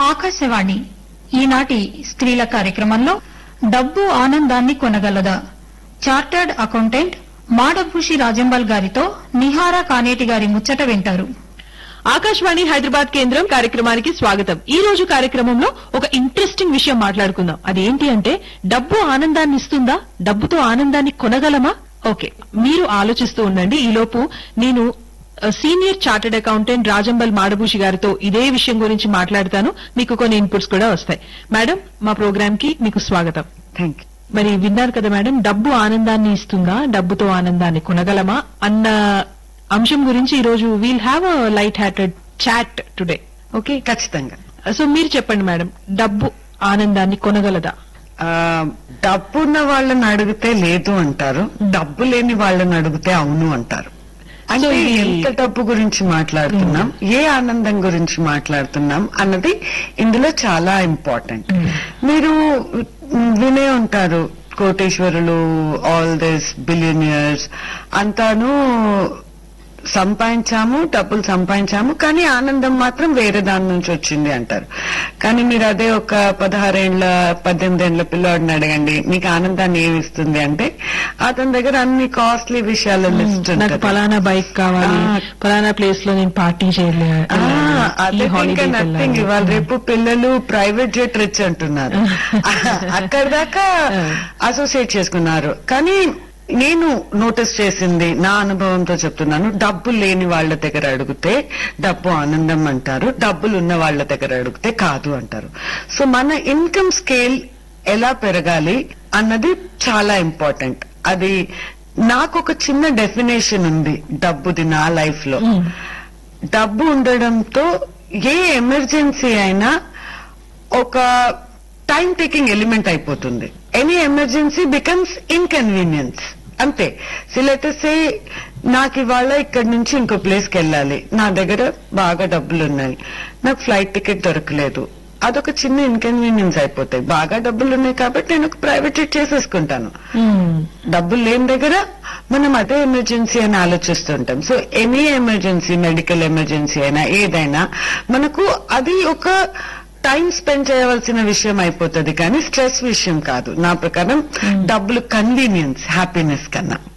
ఆకాశవాణి ఈనాటి స్త్రీల కార్యక్రమంలో డబ్బు ఆనందాన్ని కొనగలదా చార్టర్డ్ అకౌంటెంట్ మాడభూషి రాజంబల్ గారితో నిహారా కానేటి గారి ముచ్చట వింటారు ఆకాశవాణి హైదరాబాద్ కేంద్రం కార్యక్రమానికి స్వాగతం ఈ రోజు కార్యక్రమంలో ఒక ఇంట్రెస్టింగ్ విషయం మాట్లాడుకుందాం అదేంటి అంటే డబ్బు ఆనందాన్ని ఇస్తుందా డబ్బుతో ఆనందాన్ని కొనగలమా ఓకే మీరు ఆలోచిస్తూ ఉండండి ఈలోపు నేను ఆ, senior chartered accountant Rajambal Madabhushi గారితో ఇదే విషయం గురించి మాట్లాడతాను మీకు కొన్ని ఇన్పుట్స్ కూడా వస్తాయి మేడం మా ప్రోగ్రామ్ కి మీకు స్వాగతం థ్యాంక్ యూ మరి విన్నారు కదా మేడం డబ్బు ఆనందాన్ని ఇస్తుందా డబ్బుతో ఆనందాన్ని కొనగలమా అన్న అంశం గురించి ఈ రోజు we'll have a light hearted chat today okay ఖచ్చితంగా సో మీరు చెప్పండి మేడం డబ్బు ఆనందాన్ని కొనగలదా ఆ, డబ్బున్న వాళ్ళని అడిగితే లేదు అంటారు డబ్బు లేని వాళ్ళని అడిగితే అవును అంటారు అంటే ఇది- ఎంత డబ్బు గురించి మాట్లాడుతున్నాం ఏ ఆనందం గురించి మాట్లాడుతున్నాం అన్నది ఇందులో చాలా ఇంపార్టెంట్ మీరు వినే ఉంటారు కోటేశ్వరులు ఆల్ దిస్ బిలియనియర్స్ అంతాను సంపాదించాము డబ్బులు సంపాదించాము కానీ ఆనందం మాత్రం వేరే దాని నుంచి వచ్చింది అంటారు కానీ మీరు అదే ఒక పదహారేళ్ల పద్దెనిమిదేళ్ల పిల్లోడిని అడగండి నీకు ఆనందాన్ని ఏమి ఇస్తుంది అంటే అతని దగ్గర అన్ని కాస్ట్లీ విషయాల లిస్ట్ నాకు ఉంటుంది పలానా బైక్ కావాలి ఆ. పలానా ప్లేస్ లో నేను పార్టీ చేయలే ఆ, అదే ఇంకా నథింగ్ ఇవాళ రేపు పిల్లలు ప్రైవేట్ జెట్ రిచ్ అంటున్నారు అక్కడ దాకా అసోసియేట్ చేసుకున్నారు కానీ నేను నోటీస్ చేసింది నా అనుభవంతో చెప్తున్నాను డబ్బు లేని వాళ్ళ దగ్గర అడిగితే డబ్బు ఆనందం అంటారు డబ్బులు ఉన్న వాళ్ళ దగ్గర అడిగితే కాదు అంటారు సో మన ఇన్కమ్ స్కేల్ ఎలా పెరగాలి అన్నది చాలా ఇంపార్టెంట్ అది నాకు ఒక చిన్న డెఫినేషన్ ఉంది డబ్బుది నా లైఫ్ లో డబ్బు ఉండడంతో ఏ ఎమర్జెన్సీ అయినా ఒక టైం టేకింగ్ ఎలిమెంట్ అయిపోతుంది ఎనీ ఎమర్జెన్సీ బికమ్స్ ఇన్కన్వీనియన్స్ అంతే సిలెటసే నాకు ఇవాళ ఇక్కడి నుంచి ఇంకో ప్లేస్కి వెళ్ళాలి నా దగ్గర బాగా డబ్బులు ఉన్నాయి నాకు ఫ్లైట్ టికెట్ దొరకలేదు అదొక చిన్న ఇన్కన్వీనియన్స్ అయిపోతాయి బాగా డబ్బులు ఉన్నాయి కాబట్టి నేను ఒక ప్రైవేట్ చేసేసుకుంటాను డబ్బులు లేని దగ్గర మనం అదే ఎమర్జెన్సీ అని ఆలోచిస్తుంటాం so any emergency medical emergency అయినా ఏదైనా మనకు అది ఒక టైం స్పెండ్ చేయవలసిన విషయం అయిపోతుంది కానీ స్ట్రెస్ విషయం కాదు నా ప్రకారం డబ్బులు కన్వీనియన్స్ హ్యాపీనెస్ కన్నా